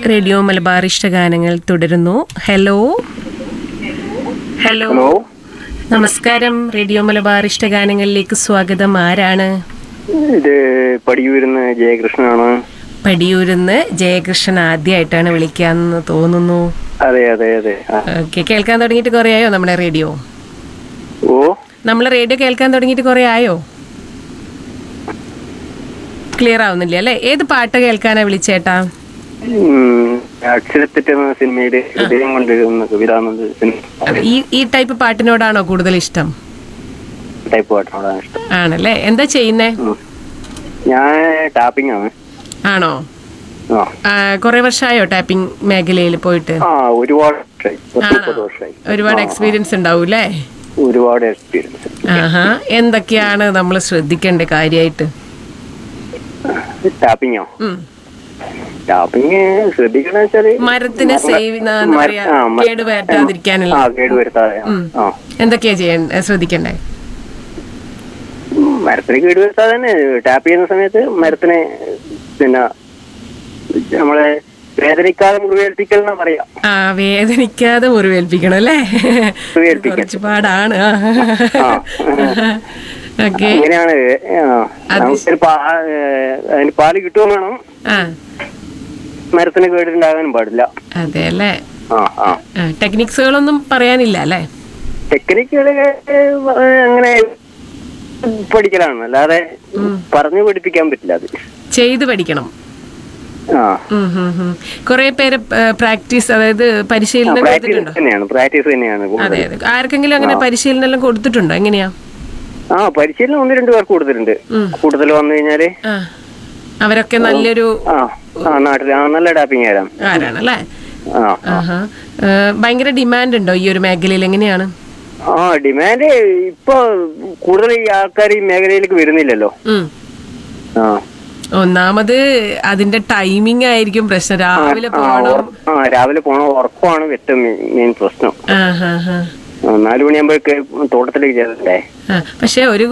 Radio Malabar ഇഷ്ടഗാനങ്ങൾ തുടരുന്നു hello hello hello നമസ്കാരം റേഡിയോ മലബാർ ഇഷ്ടഗാനങ്ങളിലേക്ക് സ്വാഗതം ആരാണ് ഇത് പടിയൂരുന്ന ജയകൃഷ്ണനാണ് പടിയൂരിന്ന് ജയകൃഷ്ണൻ ആദ്യമായിട്ടാണ് വിളിക്കാന്ന് തോന്നുന്നു അതെ അതെ അതെ ആ. ഓക്കെ കേൾക്കാൻ തുടങ്ങിയിട്ട് കുറേ ആയോ നമ്മുടെ റേഡിയോ ഓ നമ്മൾ റേഡിയോ കേൾക്കാൻ തുടങ്ങിയിട്ട് കുറേ ആയോ ക്ലിയർ ആവുന്നില്ല അല്ലേ ഏത് പാട്ട് കേൾക്കാനാ വിളിച്ചേട്ടാ ഉം, അക്ഷരത്തെറ്റ് എന്ന സിനിമയില് ഹൃദയം കൊണ്ട് എന്ന കവിത എന്നത് സിനിമ ഈ ഈ ടൈപ്പ് പാട്ടിനോടാണോ കൂടുതൽ ഇഷ്ടം ടൈപ്പ് പാട്ടിനോടാണ് ഇഷ്ടം ആണല്ലേ എന്താ ചെയ്യുന്നേ ഉം. ഞാൻ ടാപ്പിംഗ് ആണ് ആണോ ആ ആ, കുറേ വർഷമായോ ടാപ്പിംഗ് മേഖലയിൽ പോയിട്ട് ആ ഒരുപാട് വർഷമായി പത്ത് ആണോ? മുപ്പത് വർഷമായി ഒരുപാട് എക്സ്പീരിയൻസ് ഉണ്ടാവൂല്ലേ ഒരുപാട് എക്സ്പീരിയൻസ് ആഹാ എന്തൊക്കെയാണ് നമ്മൾ ശ്രദ്ധിക്കേണ്ട കാര്യമായിട്ട് ടാപ്പിങ്ങോ ഉം. ടാപ്പിങ് ശ്രദ്ധിക്കണ വെച്ചാല് മരത്തിന് സേവ് എന്താ മര- പറയാ ആ, മ- കേട് വരുത്താതിരിക്കാനുള്ള ആ കേട് വരുത്താതെ ആ. ആ എന്തൊക്കെയാ ചെയ്യണ്ട ശ്രദ്ധിക്കണ്ടേ മരത്തിന് കേട് വരുത്താതെ തന്നെ ടാപ്പ് ചെയ്യുന്ന സമയത്ത് മരത്തിന് പിന്നെ നമ്മളെ വേദനിക്കാതെ മുറിവേൽപ്പിക്കൽ എന്നാ പറയാ ആ വേദനിക്കാതെ മുറിവേൽപ്പിക്കണം അല്ലേ മുറിവേൽപ്പിക്കാൻ. കുറച്ച് പാടാണ് ആ. ഓക്കെ അങ്ങനെയാണ് ആ, അത് നമുക്കൊരു പാ ഏഹ്, അതിന് പാല് കിട്ടുകയും വേണം ആ മരത്തിന് കേടുണ്ടാകാനും പാടില്ല അതെ അല്ലേ ആ ആ ടെക്നിക്സുകളൊന്നും പറയാനില്ല അല്ലേ ടെക്നിക്കുകൾ അങ്ങനെ പഠിക്കലാണ് അല്ലാതെ പറഞ്ഞു പഠിപ്പിക്കാൻ പറ്റില്ല അത് ചെയ്ത് പഠിക്കണം ആ ഉം, ഉം, ഉം. കുറേ പേര് പ്രാക്ടീസ് അതായത് പരിശീലനം പ്രാക്ടീസ് കൊടുത്തിട്ടുണ്ടോ തന്നെയാണ് പ്രാക്ടീസ് തന്നെയാണ് അതെ കൂടുതൽ അതെ ആർക്കെങ്കിലും അങ്ങനെ പരിശീലനം എല്ലാം കൊടുത്തിട്ടുണ്ടോ എങ്ങനെയാ ആ പരിശീലനം ഒന്ന് രണ്ട് പേർക്ക് കൊടുത്തിട്ടുണ്ട് ഉം. കൂടുതൽ വന്നു കഴിഞ്ഞാല് ആ അവരൊക്കെ നല്ലൊരു ആ ആ നാട്ടിൽ ആ നല്ല ടാപ്പിംഗ് ആരാം ആരാണ് അല്ലേ ആ ആഹാ ഏ, ഭയങ്കര ഡിമാൻഡ് ഉണ്ടോ ഈ ഒരു മേഖലയിൽ എങ്ങനെയാണ് ആ ഡിമാൻഡ് ഇപ്പൊ കൂടുതൽ ഈ ആൾക്കാർ ഈ മേഖലയിലേക്ക് വരുന്നില്ലല്ലോ ഉം. ആ ഒന്നാമത് അതിന്റെ ടൈമിംഗ് ആയിരിക്കും പ്രശ്നം രാവിലെ ആ, പോകണം ഉറ- ആ രാവിലെ പോണ ഉറക്കമാണ് ഏറ്റവും മെയിൻ പ്രശ്നം ആ ഹാ ഹാ ആ, നാല് മണിയാകുമ്പോഴേക്ക് തോട്ടത്തിലേക്ക് ചേരണ്ടേ ആ പക്ഷെ ഒരു